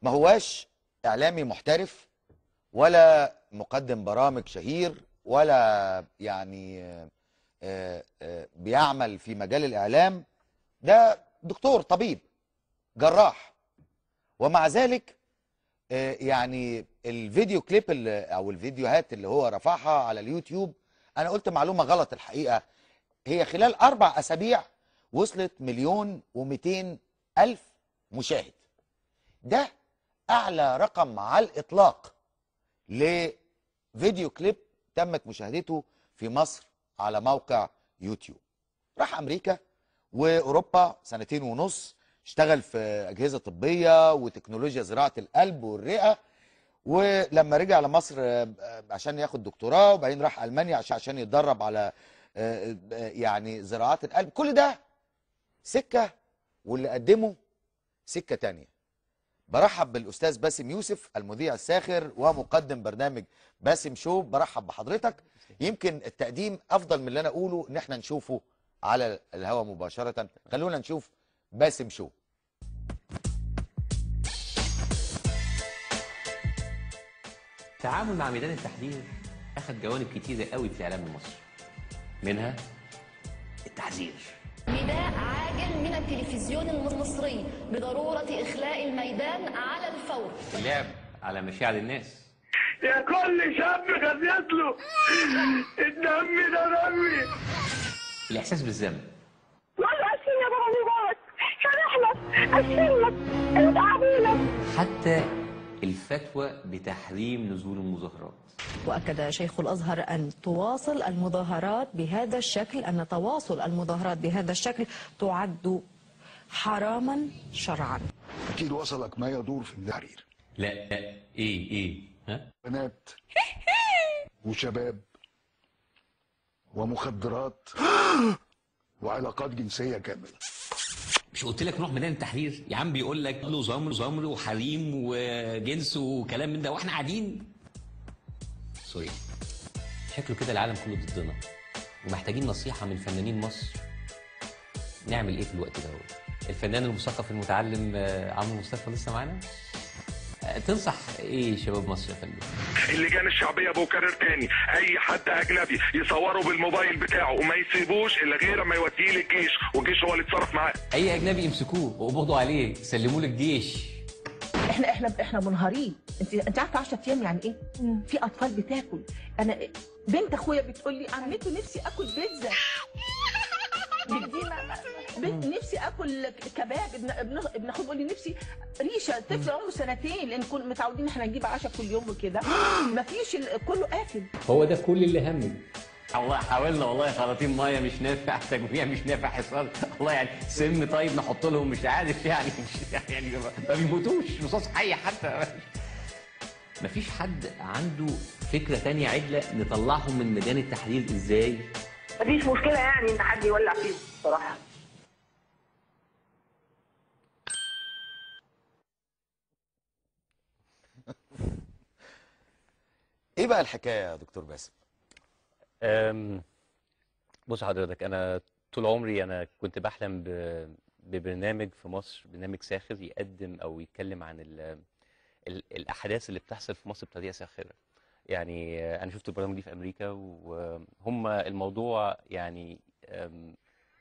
ما هواش اعلامي محترف ولا مقدم برامج شهير ولا يعني آه، آه، آه، بيعمل في مجال الاعلام ده دكتور طبيب جراح ومع ذلك آه، يعني الفيديو كليب اللي او الفيديوهات اللي هو رفعها على اليوتيوب انا قلت معلومه غلط الحقيقه هي خلال اربع اسابيع وصلت مليون ومئتين الف مشاهد ده اعلى رقم على الاطلاق لفيديو كليب تمت مشاهدته في مصر على موقع يوتيوب راح امريكا واوروبا سنتين ونص اشتغل في اجهزه طبيه وتكنولوجيا زراعه القلب والرئه ولما رجع لمصر آه، آه، عشان ياخد دكتوراه وبعدين راح المانيا عشان عشان يتدرب على آه، آه، يعني زراعات القلب كل ده سكه واللي قدمه سكه تانية برحب بالاستاذ باسم يوسف المذيع الساخر ومقدم برنامج باسم شو برحب بحضرتك يمكن التقديم افضل من اللي انا اقوله ان احنا نشوفه على الهواء مباشره خلونا نشوف باسم شو التعامل مع ميدان التحرير أخذ جوانب كتيرة قوي في الإعلام المصري منها التحذير نداء عاجل من التلفزيون المصري بضرورة إخلاء الميدان على الفور اللعب على مشاعر الناس يا كل شاب غزيت له الدم ده دمي الإحساس بالذنب والله أسفين يا بابا مبارك سامح لك أسفين لك انت عبيلك حتى الفتوى بتحريم نزول المظاهرات وأكد شيخ الأزهر أن تواصل المظاهرات بهذا الشكل أن تواصل المظاهرات بهذا الشكل تعد حراما شرعا أكيد وصلك ما يدور في التحرير لا لا إيه إيه ها بنات وشباب ومخدرات وعلاقات جنسية كاملة مش قلت لك روح ميدان التحرير يا عم بيقول لك له زمر زمر وحريم وجنس وكلام من ده واحنا قاعدين سوري شكله كده العالم كله ضدنا ومحتاجين نصيحة من فنانين مصر نعمل ايه في الوقت ده الفنان المثقف المتعلم آه، عمرو مصطفى لسه معانا آه، تنصح ايه شباب مصر يا فندم اللجان الشعبيه بكرر تاني اي حد اجنبي يصوره بالموبايل بتاعه وما يسيبوش الا غير ما يوديه للجيش والجيش هو اللي يتصرف معاه اي اجنبي يمسكوه وقبضوا عليه سلموه للجيش احنا احنا احنا منهارين انت انت عارفه 10 ايام يعني ايه في اطفال بتاكل انا بنت اخويا بتقول لي عمته نفسي اكل بيتزا بتدينا بنت نفسي اكل كباب ابن ابن ابن اخويا بيقول لي نفسي ريشه طفل عمره سنتين لان كل متعودين احنا نجيب عشاء كل يوم وكده مفيش ال- كله قافل هو ده كل اللي همي والله حاولنا والله خراطيم ميه مش نافع تجميع مش نافع حصار والله يعني سم طيب نحط لهم مش عارف يعني مش يعني ما بيموتوش رصاص حي حتى مفيش حد عنده فكره تانية عدله نطلعهم من ميدان التحرير ازاي مفيش مشكلة يعني إن حد يولع فيهم بصراحة ايه بقى الحكايه يا دكتور باسم أم، بص حضرتك انا طول عمري انا كنت بحلم ب- ببرنامج في مصر برنامج ساخر يقدم او يتكلم عن ال ال الاحداث اللي بتحصل في مصر بطريقه ساخره يعني آه، انا شفت البرامج دي في امريكا وهم الموضوع يعني أم،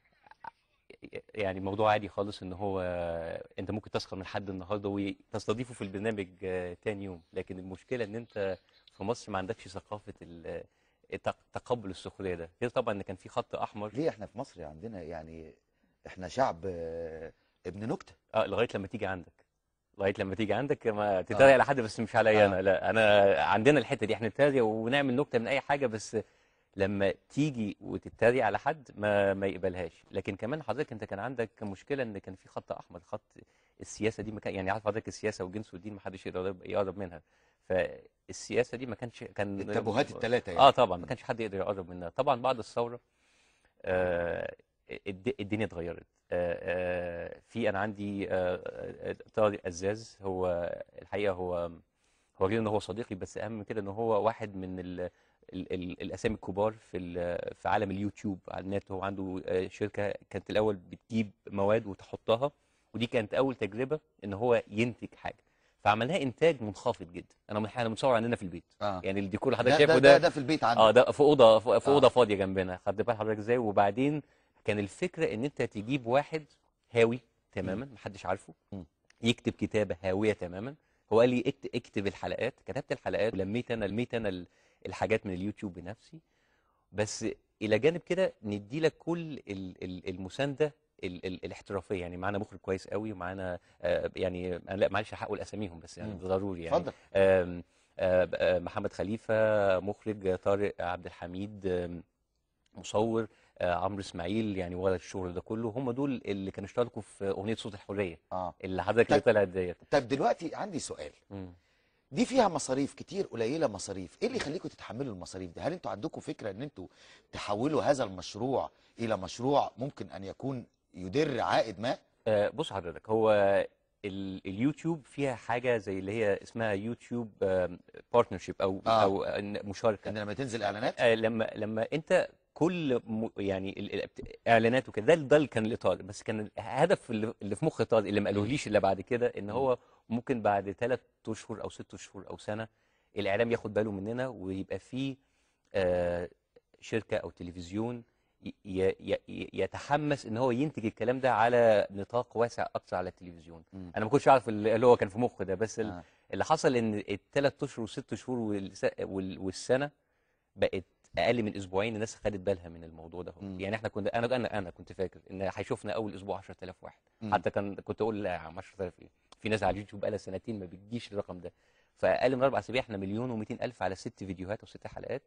يعني موضوع عادي خالص ان هو انت ممكن تسخر من حد النهارده وتستضيفه في البرنامج آه، تاني يوم لكن المشكله ان انت في مصر ما عندكش ثقافه ال- التق- تقبل السخريه ده غير طبعا ان كان في خط احمر ليه احنا في مصر عندنا يعني احنا شعب آه، ابن نكته اه لغايه لما تيجي عندك لغايه لما تيجي عندك ما تتريق على حد بس مش عليا انا لا انا عندنا الحته دي احنا نتريق ونعمل نكته من اي حاجه بس لما تيجي وتتريق على حد ما ما يقبلهاش لكن كمان حضرتك انت كان عندك مشكله ان كان في خط احمر خط السياسه دي ما كان يعني عارف حضرتك السياسه والجنس والدين ما حدش يقدر يقرب منها فالسياسه دي ما كانش كان التابوهات الثلاثه يعني اه طبعا ما كانش حد يقدر يقرب منها طبعا بعد الثوره آه الد- الدنيا اتغيرت آه آه في انا عندي آه آه، طارق عزاز هو الحقيقه هو هو غير ان هو صديقي بس اهم من كده ان هو واحد من ال ال ال الاسامي الكبار في ال- في عالم اليوتيوب على النت هو عنده آه، شركه كانت الاول بتجيب مواد وتحطها ودي كانت اول تجربه ان هو ينتج حاجه فعملناها انتاج منخفض جدا انا احنا بنصور عندنا في البيت آه. يعني الديكور اللي ده, حضرتك ده, شايفه ده, ده ده في البيت عندك اه ده في اوضه في في آه. اوضه فاضيه جنبنا خد بال حضرتك ازاي وبعدين كان الفكره ان انت تجيب واحد هاوي تماما محدش عارفه مم. يكتب كتابه هاويه تماما هو قال لي اكتب, اكتب الحلقات كتبت الحلقات ولميت انا لميت انا ال- الحاجات من اليوتيوب بنفسي بس الى جانب كده ندي لك كل ال- ال- المسانده ال ال الاحترافيه يعني معانا مخرج كويس قوي ومعانا آه يعني انا لا معلش هقول اساميهم بس يعني مم. ده ضروري يعني اتفضل آم، آه، آه، محمد خليفه مخرج طارق عبد الحميد آم، مصور آه، عمرو اسماعيل يعني ورا الشغل ده كله هم دول اللي كانوا اشتركوا في اغنيه صوت الحريه اه اللي حضرتك اللي طيب. طلعت ديت طب دلوقتي عندي سؤال مم. دي فيها مصاريف كتير قليله مصاريف ايه اللي يخليكم تتحملوا المصاريف دي هل انتوا عندكم فكره ان انتوا تحولوا هذا المشروع الى مشروع ممكن ان يكون يدر عائد ما آه، بص حضرتك هو ال- اليوتيوب فيها حاجه زي اللي هي اسمها يوتيوب بارتنرشيب او آه. او إن- مشاركه ان لما تنزل اعلانات آه، لما لما انت كل م... يعني ال- ال- بت- اعلانات وكده ده ده اللي كان الاطار بس كان الهدف اللي اللي في مخ طارق اللي ما قالوهليش الا بعد كده ان هو ممكن بعد ثلاث اشهر او ست اشهر او سنه الاعلام ياخد باله مننا ويبقى فيه آه، شركه او تلفزيون ي- ي- ي- يتحمس ان هو ينتج الكلام ده على نطاق واسع اكتر على التلفزيون مم. انا ما كنتش اعرف اللي اللي هو كان في مخه ده بس ال- آه. اللي حصل ان الثلاث اشهر والست شهور والس- وال- والسنه بقت اقل من اسبوعين الناس خدت بالها من الموضوع ده مم. يعني احنا كنا انا انا انا كنت فاكر ان هيشوفنا اول اسبوع 10000 واحد مم. حتى كان كنت اقول لا يا عم 10000 ايه في ناس على اليوتيوب بقالها سنتين ما بتجيش الرقم ده فاقل من اربع اسابيع احنا مليون و200 الف على ست فيديوهات او ست حلقات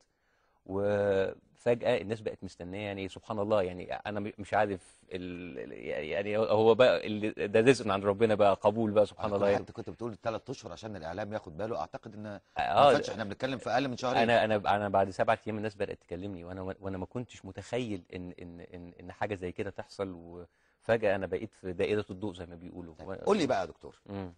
وفجاه الناس بقت مستنيه يعني سبحان الله يعني انا م- مش عارف ال... يعني هو بقى ال- ده رزق من عند ربنا بقى قبول بقى سبحان الله يعني انت كنت بتقول ثلاث اشهر عشان الاعلام ياخد باله اعتقد ان ما اه فاتش احنا بنتكلم في اقل من شهرين انا انا انا بعد سبعة ايام الناس بدات تكلمني وانا وانا ما كنتش متخيل ان ان ان ان حاجه زي كده تحصل وفجاه انا بقيت في دائره الضوء زي ما بيقولوا طيب، قول لي بقى يا دكتور مم.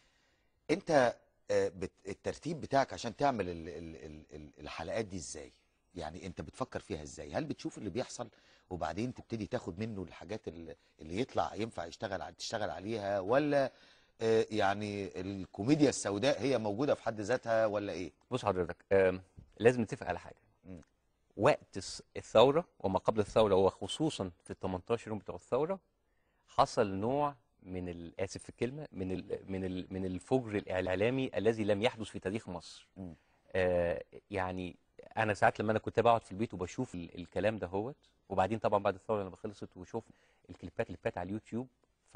انت آه، بت... الترتيب بتاعك عشان تعمل ال... ال... ال... ال- الحلقات دي ازاي يعني انت بتفكر فيها ازاي هل بتشوف اللي بيحصل وبعدين تبتدي تاخد منه الحاجات اللي, اللي يطلع ينفع يشتغل ع- تشتغل عليها ولا آه، يعني الكوميديا السوداء هي موجودة في حد ذاتها ولا ايه بص حضرتك آم، لازم نتفق على حاجه مم. وقت الس- الثوره وما قبل الثوره وخصوصا في ال 18 يوم بتوع الثوره حصل نوع من ال- اسف في الكلمه من ال من ال من الفجر الاعلامي الذي لم يحدث في تاريخ مصر مم. آه يعني انا ساعات لما انا كنت بقعد في البيت وبشوف ال- الكلام ده هوت وبعدين طبعا بعد الثوره لما خلصت وشوف الكليبات اللي بتاعت على اليوتيوب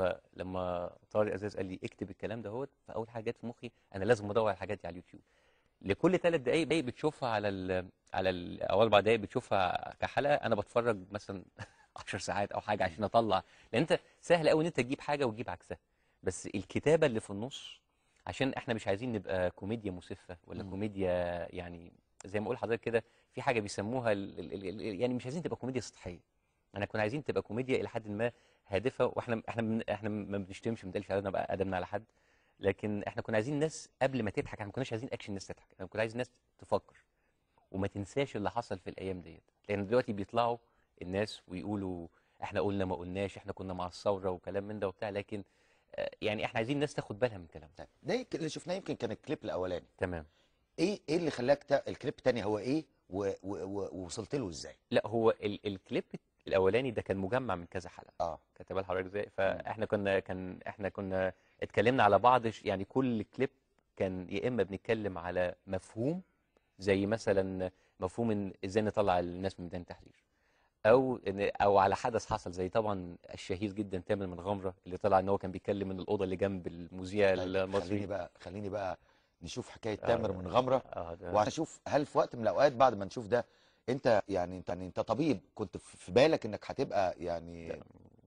فلما طارق عزاز قال لي اكتب الكلام ده هوت فاول حاجه جت في مخي انا لازم ادور على الحاجات دي على اليوتيوب لكل ثلاث دقائق دقايق بتشوفها على ال على ال او اربع دقائق بتشوفها كحلقه انا بتفرج مثلا 10 ساعات او حاجه عشان اطلع لان انت سهل قوي ان انت تجيب حاجه وتجيب عكسها بس الكتابه اللي في النص عشان احنا مش عايزين نبقى كوميديا مسفه ولا مم. كوميديا يعني زي ما اقول لحضرتك كده في حاجه بيسموها ال ال ال ال- يعني مش عايزين تبقى كوميديا سطحيه انا كنا عايزين تبقى كوميديا الى حد ما هادفه واحنا احنا من احنا ما بنشتمش ما بنقلش علينا بقى ادمنا على حد لكن احنا كنا عايزين ناس قبل ما تضحك احنا ما كناش عايزين اكشن الناس تضحك احنا كنا عايزين ناس تفكر وما تنساش اللي حصل في الايام ديت لان دلوقتي بيطلعوا الناس ويقولوا احنا قلنا ما قلناش احنا كنا مع الثوره وكلام من ده وبتاع لكن آه، يعني احنا عايزين الناس تاخد بالها من الكلام ده طيب ده يمكن اللي شفناه يمكن كان الكليب الاولاني تمام ايه ايه اللي خلاك تا... الكليب التاني هو ايه و... و... و... ووصلت له ازاي لا هو ال الكليب الاولاني ده كان مجمع من كذا حلقه اه كتب لحضرتك ازاي فاحنا كنا كان احنا كنا اتكلمنا على بعض ش- يعني كل كليب كان يا اما بنتكلم على مفهوم زي مثلا مفهوم ان ازاي نطلع الناس من ميدان التحرير او إن او على حدث حصل زي طبعا الشهير جدا تامر من غمره اللي طلع ان هو كان بيتكلم من الاوضه اللي جنب المذيع طيب خليني المصري بقى خليني بقى نشوف حكايه آه، تامر من غمره اه ده وهشوف هل في وقت من الاوقات بعد ما نشوف ده انت يعني انت يعني انت طبيب كنت في في بالك انك هتبقى يعني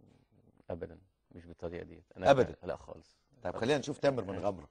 ابدا مش بالطريقه دي انا أبداً. لا خالص طيب خلينا نشوف تامر من غمره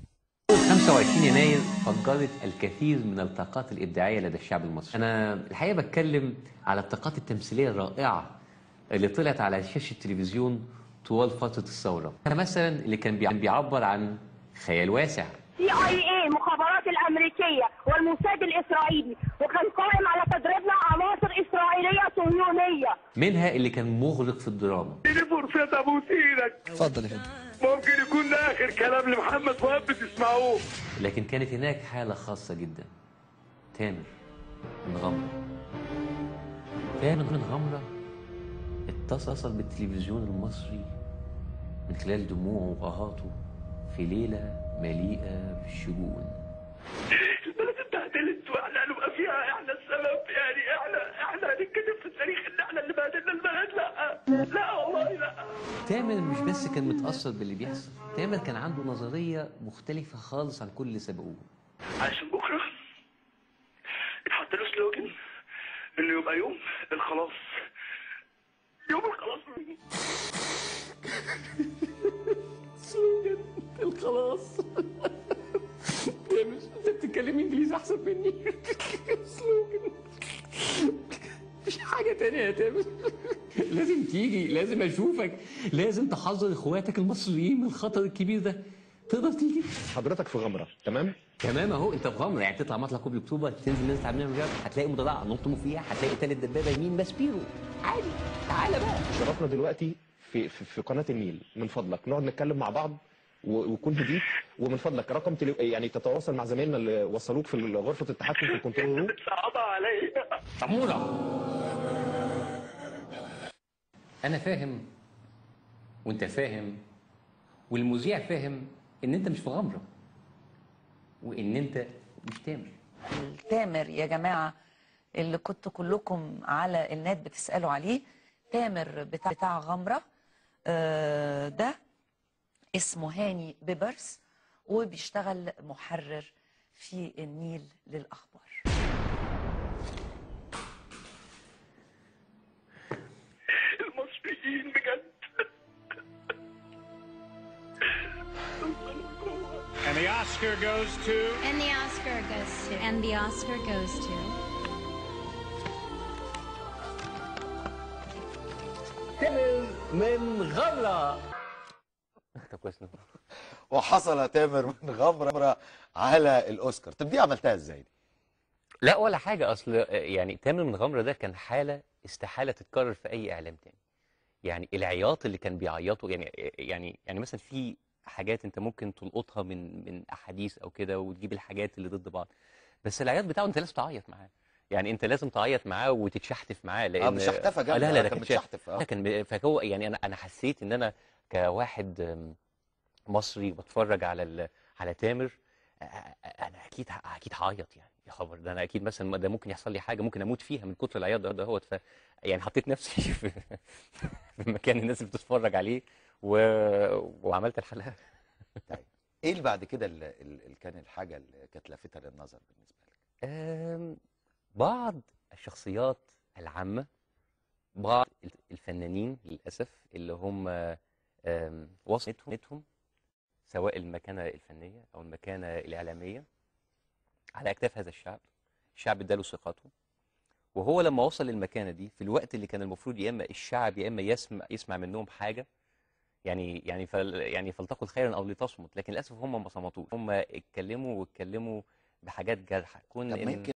25 يناير فجرت الكثير من الطاقات الإبداعية لدى الشعب المصري أنا الحقيقة بتكلم على الطاقات التمثيلية الرائعة اللي طلعت على شاشة التلفزيون طوال فترة الثورة مثلا اللي كان بيع- بيعبر عن خيال واسع سي اي اي المخابرات الامريكيه والموساد الاسرائيلي وكان قائم على تدريبنا عناصر اسرائيليه صهيونيه منها اللي كان مغرق في الدراما اديني فرصة ابوس ايدك اتفضل يا فندم ممكن يكون ده اخر كلام لمحمد فؤاد بتسمعوه لكن كانت هناك حالة خاصة جدا تامر من غمرة تامر من غمرة اتصل بالتلفزيون المصري من خلال دموعه وآهاته في ليلة مليئة بالشجون البلد اتبهدلت واحنا هنبقى فيها احنا السبب يعني احنا احنا هنتكتب في التاريخ ان احنا اللي بهدلنا البلد لا لا والله لا تامر مش بس كان متأثر باللي بيحصل تامر كان عنده نظرية مختلفة خالص عن كل اللي سبقوه عشان بكره اتحط له سلوجن انه يبقى يوم الخلاص يوم الخلاص سلوجن الخلاص تامر انت بتتكلم انجليزي احسن مني سلوجن مفيش حاجة تانية يا تامر لازم تيجي لازم اشوفك لازم تحذر اخواتك المصريين من الخطر الكبير ده تقدر تيجي حضرتك في غمره تمام تمام اهو انت في غمره يعني تطلع مطلع كوبري اكتوبر تنزل نازل تعمل مجال هتلاقي مضيعه نط فيها هتلاقي تالت دبابه يمين ماسبيرو عادي تعالى بقى شرفنا دلوقتي في في, في قناه النيل من فضلك نقعد نتكلم مع بعض و- ويكون هديت ومن فضلك رقم تلي... يعني تتواصل مع زمايلنا اللي وصلوك في غرفه التحكم في الكنترول روم صعبة عليا عموره انا فاهم وانت فاهم والمذيع فاهم ان انت مش في غمره وان انت مش تامر تامر يا جماعة اللي كنتوا كلكم على النت بتسألوا عليه تامر بتاع, بتاع غمرة آه، ده اسمه هاني بيبرس وبيشتغل محرر في النيل للأخبار المصريين بجد And the Oscar goes to. And the Oscar goes to. And the Oscar goes to. تامر من غمره طب كويس وحصل تامر من غمره على الاوسكار طب دي عملتها ازاي دي لا ولا حاجة أصل يعني تامر من غمرة ده كان حالة استحالة تتكرر في أي إعلام تاني يعني العياط اللي كان بيعيطوا يعني يعني يعني مثلا في حاجات أنت ممكن تلقطها من من أحاديث أو كده وتجيب الحاجات اللي ضد بعض بس العياط بتاعه أنت لازم تعيط معاه يعني أنت لازم تعيط معاه وتتشحتف معاه لأن مش شحتفة آه، جامدة، لا لا آه، ده كان كان شح- متشحتف، آه. لا كان ب- فهو يعني أنا أنا حسيت إن أنا كواحد آم، مصري بتفرج على ال... على تامر آه، آه، انا اكيد ه- اكيد هعيط يعني يا خبر ده انا اكيد مثلا ده ممكن يحصل لي حاجه ممكن اموت فيها من كتر العياط ده دهوت ف يعني حطيت نفسي في في مكان الناس اللي بتتفرج عليه و... وعملت الحلقه ايه اللي بعد كده اللي, اللي كان الحاجه اللي كانت لافته للنظر بالنسبه لك آم، بعض الشخصيات العامة بعض الفنانين للأسف اللي هم آم، وصلتهم سواء المكانة الفنية أو المكانة الإعلامية على أكتاف هذا الشعب الشعب اداله ثقته وهو لما وصل للمكانة دي في الوقت اللي كان المفروض يا إما الشعب يا إما يسمع يسمع منهم حاجة يعني يعني فل يعني فلتقل خيرا أو لتصمت لكن للأسف هم ما صمتوش هم اتكلموا واتكلموا بحاجات جارحة كون طب ما إن يمكن